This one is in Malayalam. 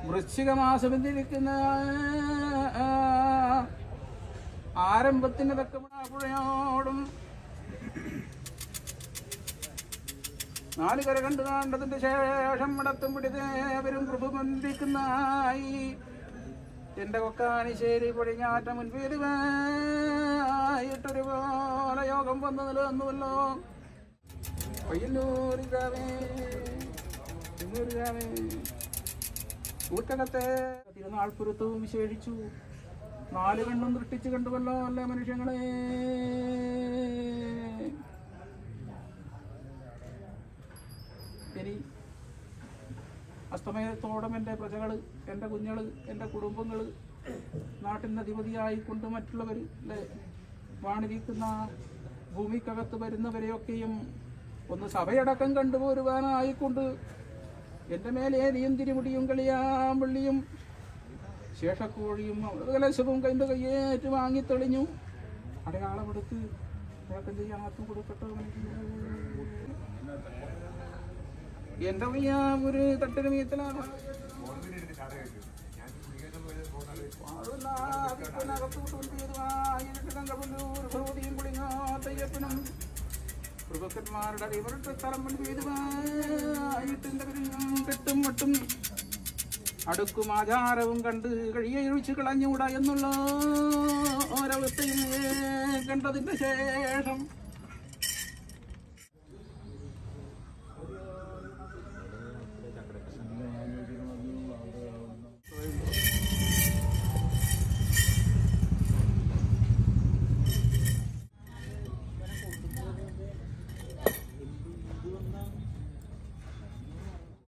വൃശ്ചിക മാസമെന്നിരിക്കുന്ന ആരംഭത്തിന് തക്കമുഴയോടും നാല് കര കണ്ടു കണ്ടതിന്റെ ശേഷം ഇടത്തും പിടിതേവരും പ്രഭുബന്ധിക്കുന്നതായി എന്റെ കൊക്കാനിശ്ശേരി പൊടിഞ്ഞാറ്റ മുൻപേരുമായിട്ടൊരു പോലെ യോഗം വന്നു നിലനിന്നുവല്ലോ പയ്യന്നൂർ ഗ്രാമേ പയ്യന്നൂർ ഗ്രാമേ കൂട്ടകത്തെ തിരുനാൾ പുരത്തവും വിശേഷിച്ചു നാല് കണ്ണും ദൃഷ്ടിച്ച് കണ്ടുവല്ലോ അല്ലേ മനുഷ്യങ്ങളെ ഇനി അസ്തമയത്തോളം എൻ്റെ പ്രജകൾ എൻ്റെ കുഞ്ഞുങ്ങൾ എൻ്റെ കുടുംബങ്ങൾ നാട്ടിൻ്റെ അധിപതിയായിക്കൊണ്ട് മറ്റുള്ളവർ അല്ലേ വാണിരിക്കുന്ന ഭൂമിക്കകത്ത് വരുന്നവരെയൊക്കെയും ഒന്ന് സഭയടക്കം കണ്ടുപോരുവാനായിക്കൊണ്ട് എൻ്റെ മേലെ നീയും തിരുമുടിയും കളിയാം വെള്ളിയും ശേഷക്കോഴിയും കലശവും കൈൻ്റെ കയ്യേറ്റ് വാങ്ങി തെളിഞ്ഞു അടയാളമെടുത്ത് വേഗം ചെയ്യാത്തും കൊടുക്കട്ടോ എന്റെ വയ്യ ഒരു തട്ടിന് മീത്തലാണ് പ്രഭുക്കന്മാരുടെ ഇവരുടെ സ്ഥലം കെട്ടും മട്ടും അടുക്കും ആചാരവും കണ്ട് കഴിയൊഴിച്ച് കളഞ്ഞുകൂടാ എന്നുള്ള ഒരവസ്ഥയെ കണ്ടതിന്റെ ശേഷം